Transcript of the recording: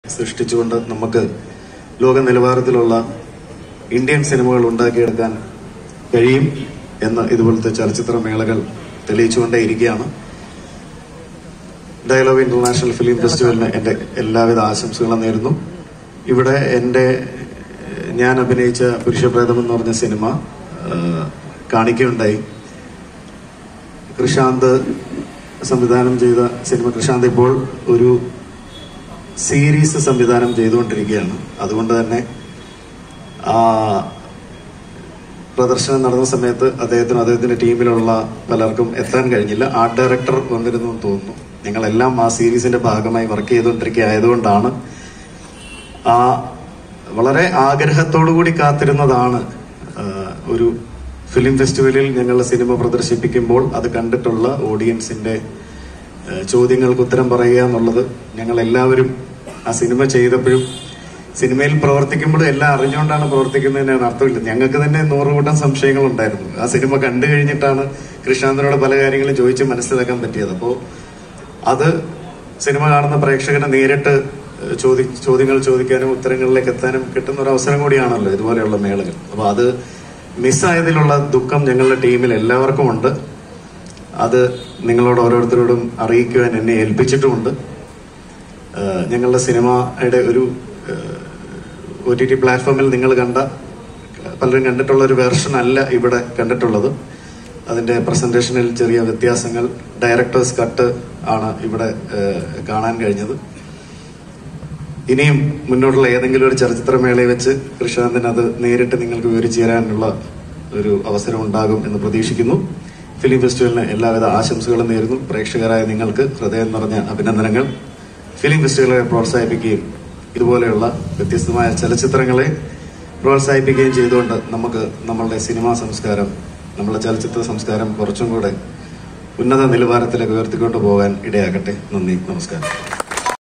സൃഷ്ടിച്ചുകൊണ്ട് നമുക്ക് ലോക നിലവാരത്തിലുള്ള ഇന്ത്യൻ സിനിമകൾ ഉണ്ടാക്കിയെടുക്കാൻ കഴിയും എന്ന് ഇതുപോലത്തെ ചലച്ചിത്ര മേളകൾ തെളിയിച്ചുകൊണ്ടേയിരിക്കുകയാണ് ഡയലോഗ് ഇന്റർനാഷണൽ ഫിലിം ഫെസ്റ്റിവലിന് എൻ്റെ എല്ലാവിധ ആശംസകളും നേരുന്നു ഇവിടെ എൻ്റെ ഏഹ്, ഞാൻ അഭിനയിച്ച പുരുഷപ്രേതം എന്ന് പറഞ്ഞ സിനിമ ഏഹ്, കാണിക്കുകയുണ്ടായി കൃഷാന്ത് സംവിധാനം ചെയ്ത സിനിമ കൃഷാന്ത് ഇപ്പോൾ ഒരു സീരീസ് സംവിധാനം ചെയ്തുകൊണ്ടിരിക്കുകയാണ് അതുകൊണ്ട് തന്നെ ആ പ്രദർശനം നടന്ന സമയത്ത് അദ്ദേഹത്തിനും അദ്ദേഹത്തിന്റെ ടീമിലുള്ള പലർക്കും എത്താൻ കഴിഞ്ഞില്ല ആർട്ട് ഡയറക്ടർ വന്നിരുന്നു എന്ന് തോന്നുന്നു ഞങ്ങളെല്ലാം ആ സീരീസിന്റെ ഭാഗമായി വർക്ക് ചെയ്തുകൊണ്ടിരിക്കുക ആയതുകൊണ്ടാണ് ആ വളരെ ആഗ്രഹത്തോടു കൂടി കാത്തിരുന്നതാണ് ആ, ഒരു ഫിലിം ഫെസ്റ്റിവലിൽ ഞങ്ങളുടെ സിനിമ പ്രദർശിപ്പിക്കുമ്പോൾ അത് കണ്ടിട്ടുള്ള ഓഡിയൻസിന്റെ ആ, ചോദ്യങ്ങൾക്ക് ഉത്തരം പറയുക എന്നുള്ളത് ഞങ്ങൾ എല്ലാവരും ആ സിനിമ ചെയ്തപ്പോഴും സിനിമയിൽ പ്രവർത്തിക്കുമ്പോൾ എല്ലാം അറിഞ്ഞുകൊണ്ടാണ് പ്രവർത്തിക്കുന്നതിനാണ് അർത്ഥമില്ല ഞങ്ങൾക്ക് തന്നെ നൂറുകൂട്ടം സംശയങ്ങൾ ഉണ്ടായിരുന്നു ആ സിനിമ കണ്ടു കഴിഞ്ഞിട്ടാണ് കൃഷ്ണാന്തനോട് പല കാര്യങ്ങളും ചോദിച്ച് മനസ്സിലാക്കാൻ പറ്റിയത് അപ്പോൾ അത് സിനിമ കാണുന്ന പ്രേക്ഷകനെ നേരിട്ട് ഏഹ്, ചോദി ചോദ്യങ്ങൾ ചോദിക്കാനും ഉത്തരങ്ങളിലേക്ക് എത്താനും കിട്ടുന്ന ഒരു അവസരം കൂടിയാണല്ലോ ഇതുപോലെയുള്ള മേളകൾ അപ്പൊ അത് മിസ്സായതിലുള്ള ദുഃഖം ഞങ്ങളുടെ ടീമിൽ എല്ലാവർക്കും ഉണ്ട് അത് നിങ്ങളോട് ഓരോരുത്തരോടും അറിയിക്കുവാൻ എന്നെ ഏൽപ്പിച്ചിട്ടുമുണ്ട് ഏഹ്, ഞങ്ങളുടെ സിനിമയുടെ ഒരു ഒ ടി ടി പ്ലാറ്റ്ഫോമിൽ നിങ്ങൾ കണ്ട പലരും കണ്ടിട്ടുള്ള ഒരു വെർഷൻ അല്ല ഇവിടെ കണ്ടിട്ടുള്ളത് അതിന്റെ പ്രസന്റേഷനിൽ ചെറിയ വ്യത്യാസങ്ങൾ ഡയറക്ടേഴ്സ് കട്ട് ആണ് ഇവിടെ ഏഹ്, കാണാൻ കഴിഞ്ഞത് ഇനിയും മുന്നോട്ടുള്ള ഏതെങ്കിലും ഒരു ചലച്ചിത്രമേളയിൽ വെച്ച് കൃഷ്ണാന്തൻ അത് നേരിട്ട് നിങ്ങൾക്ക് വിവരിച്ചു തരാനുള്ള ഒരു അവസരം ഉണ്ടാകും എന്ന് പ്രതീക്ഷിക്കുന്നു ഫിലിം ഫെസ്റ്റിവലിന് എല്ലാവിധ ആശംസകളും നേരുന്നു പ്രേക്ഷകരായ നിങ്ങൾക്ക് ഹൃദയം നിറഞ്ഞ അഭിനന്ദനങ്ങൾ ഫിലിം ഫെസ്റ്റിവലുകളെ പ്രോത്സാഹിപ്പിക്കുകയും ഇതുപോലെയുള്ള വ്യത്യസ്തമായ ചലച്ചിത്രങ്ങളെ പ്രോത്സാഹിപ്പിക്കുകയും ചെയ്തുകൊണ്ട് നമുക്ക് നമ്മളുടെ സിനിമാ സംസ്കാരം നമ്മളുടെ ചലച്ചിത്ര സംസ്കാരം കുറച്ചും കൂടെ ഉന്നത നിലവാരത്തിലേക്ക് ഉയർത്തിക്കൊണ്ടു പോകാൻ ഇടയാകട്ടെ നന്ദി നമസ്കാരം